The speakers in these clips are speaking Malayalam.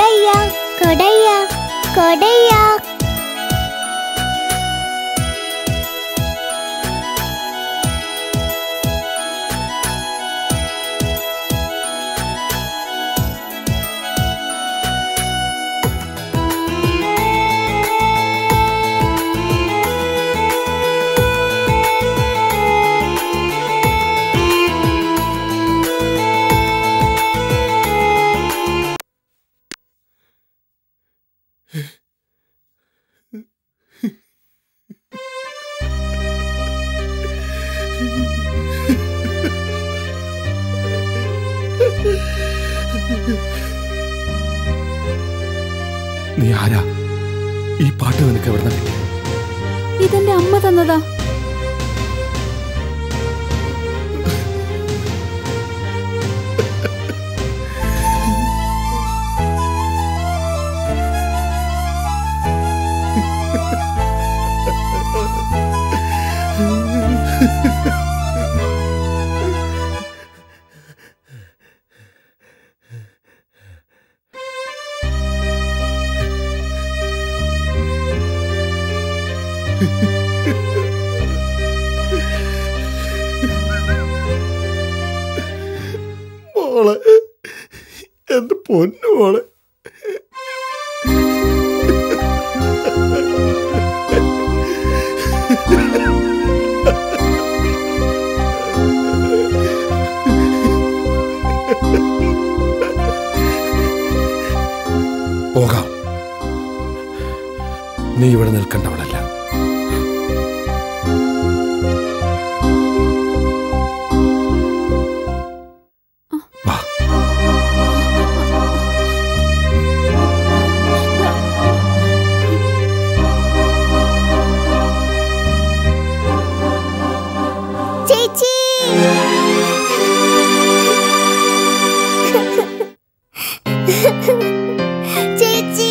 കൊടയ്യ കൊടയ്യ കൊടയ്യ നീ ആരാ ഈ പാട്ട് നിനക്ക് എവിടെ കിട്ടി ഇതെന്റെ അമ്മ തന്നതാ മോളെ എന്റെ പൊന്നു മോളെ പോകാം നീ ഇവിടെ നിൽക്കേണ്ടവളല്ല വാ ചേച്ചി ചേച്ചി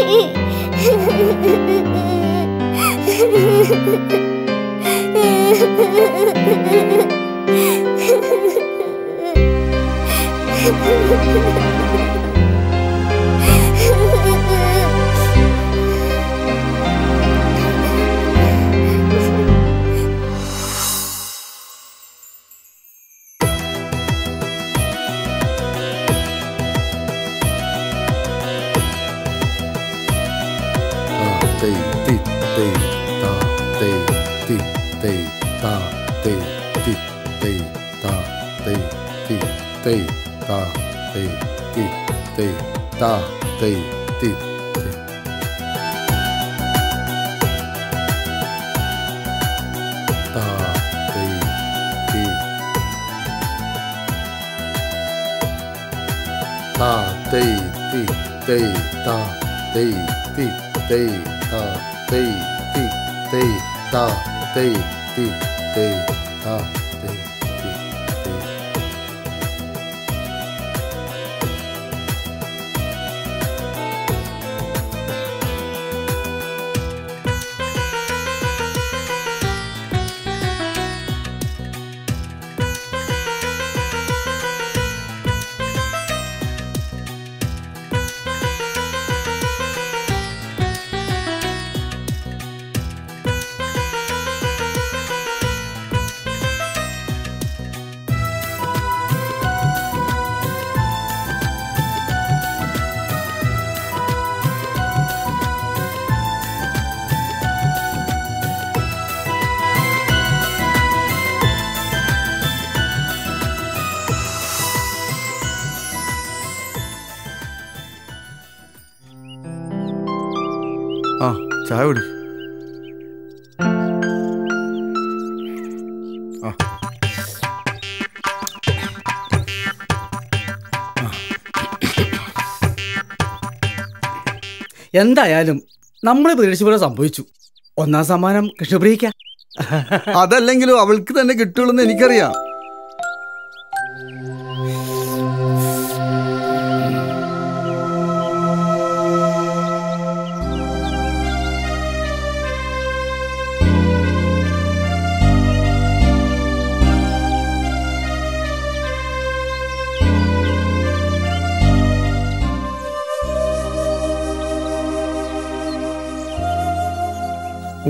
tây ti tây ta tây ti tây ta tây ti tây ta tây ti tây ta tây ti tây ta tây ti tây ta tây ti ta tây ti tây ta tây ti tây ta tây ti tây ta tây ti tây ta tây ti tây ആ ചായ കുടി ആ എന്തായാലും നമ്മൾ പ്രതീക്ഷിച്ച പോലെ സംഭവിച്ചു ഒന്നാം സമ്മാനം കൃഷ്ണപ്രിയയ്ക്ക അതല്ലെങ്കിലും അവൾക്ക് തന്നെ കിട്ടുള്ളൂ എന്ന് എനിക്കറിയാം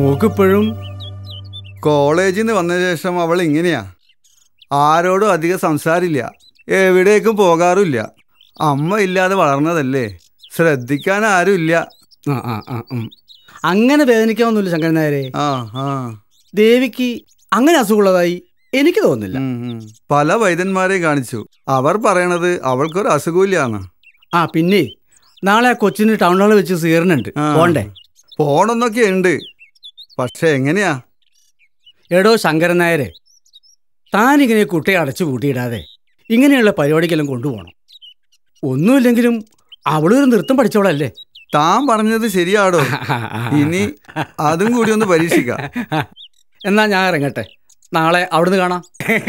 മോക്കിപ്പോഴും കോളേജിൽ നിന്ന് വന്ന ശേഷം അവൾ ഇങ്ങനെയാ ആരോടും അധികം സംസാരില്ല എവിടേക്കും പോകാറുമില്ല അമ്മ ഇല്ലാതെ വളർന്നതല്ലേ ശ്രദ്ധിക്കാൻ ആരുമില്ല ആ ആ ആ ഉം. അങ്ങനെ വേദനിക്കാവുന്നില്ല ശങ്കരൻ നായരെ ആ ആ ദേവിക്ക് അങ്ങനെ അസുഖമുള്ളതായി എനിക്ക് തോന്നുന്നില്ല ഉം, ഉം. പല വൈദ്യന്മാരെ കാണിച്ചു അവർ പറയണത് അവൾക്കൊരു അസുഖമില്ലാന്ന് ആ പിന്നെ നാളെ ആ കൊച്ചിന് ടൗൺ ഹാളിൽ വെച്ച് സീറിനുണ്ട് ആ. പോണ്ടേ പോണെന്നൊക്കെ ഉണ്ട് പക്ഷെ എങ്ങനെയാ എടോ ശങ്കരൻ നായരെ താനിങ്ങനെ കുട്ടിയെ അടച്ചു കൂട്ടിയിടാതെ ഇങ്ങനെയുള്ള പരിപാടിക്കെല്ലാം കൊണ്ടുപോകണം ഒന്നുമില്ലെങ്കിലും അവളൊരു നൃത്തം പഠിച്ചോളല്ലേ താൻ പറഞ്ഞത് ശരിയാടോ ഇനി അതും കൂടി ഒന്ന് പരീക്ഷിക്കാം എന്നാ ഞാൻ ഇറങ്ങട്ടെ നാളെ അവിടുന്ന് കാണാം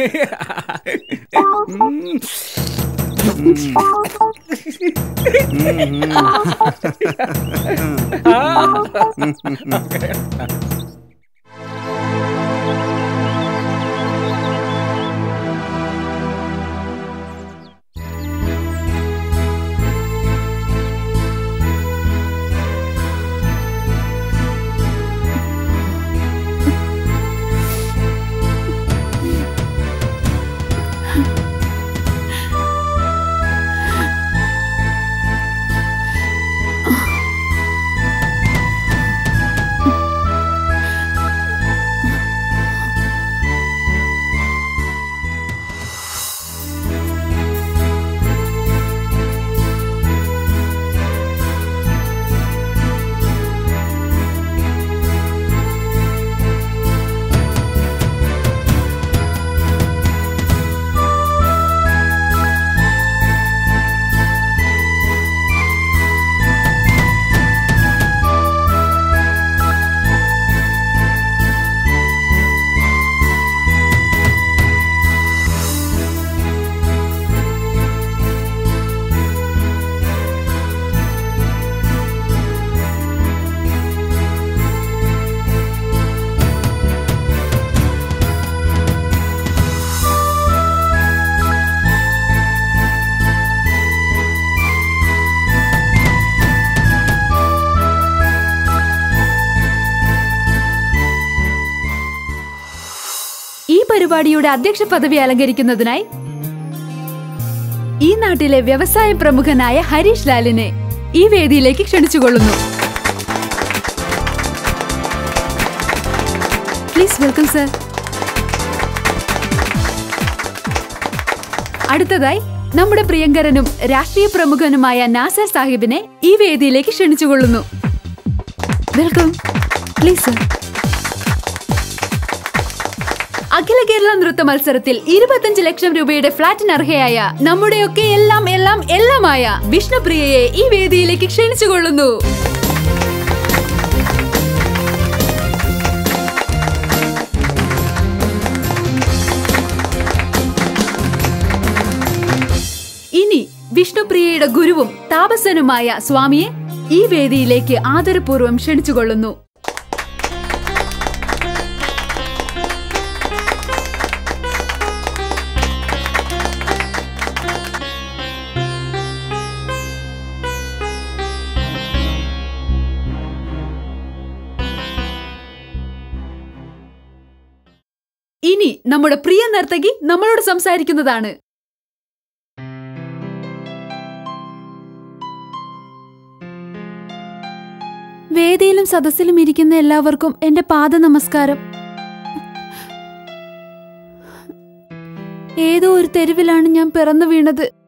ഈ പരിപാടിയുടെ അധ്യക്ഷ പദവി അലങ്കരിക്കുന്നതിനായി ഈ നാട്ടിലെ വ്യവസായ പ്രമുഖനായ ഹരീഷ് ലാലിനെ ഈ വേദിയിലേക്ക് ക്ഷണിച്ചുകൊള്ളുന്നു പ്ലീസ് വെൽക്കം സർ അടുത്തതായി നമ്മുടെ പ്രിയങ്കരനും രാഷ്ട്രീയ പ്രമുഖനുമായ നാസർ സാഹിബിനെ ഈ വേദിയിലേക്ക് ക്ഷണിച്ചുകൊള്ളുന്നു welcome please sir Akhila Kerala നൃത്ത മത്സരത്തിൽ ഇരുപത്തഞ്ച് ലക്ഷം രൂപയുടെ ഫ്ലാറ്റിന് അർഹയായ നമ്മുടെയൊക്കെ എല്ലാം എല്ലാം എല്ലാമായ വിഷ്ണുപ്രിയയെ ഈ വേദിയിലേക്ക് ക്ഷണിച്ചുകൊള്ളുന്നു ഇനി വിഷ്ണുപ്രിയയുടെ ഗുരുവും താപസനുമായ സ്വാമിയെ ഈ വേദിയിലേക്ക് ആദരപൂർവ്വം ക്ഷണിച്ചുകൊള്ളുന്നു ഇനി നമ്മുടെ പ്രിയ നർത്തകി നമ്മളോട് സംസാരിക്കുന്നതാണ് വേദിയിലും സദസ്സിലും ഇരിക്കുന്ന എല്ലാവർക്കും എന്റെ പാദ നമസ്കാരം ഏതോ ഒരു തെരുവിലാണ് ഞാൻ പിറന്നു വീണത്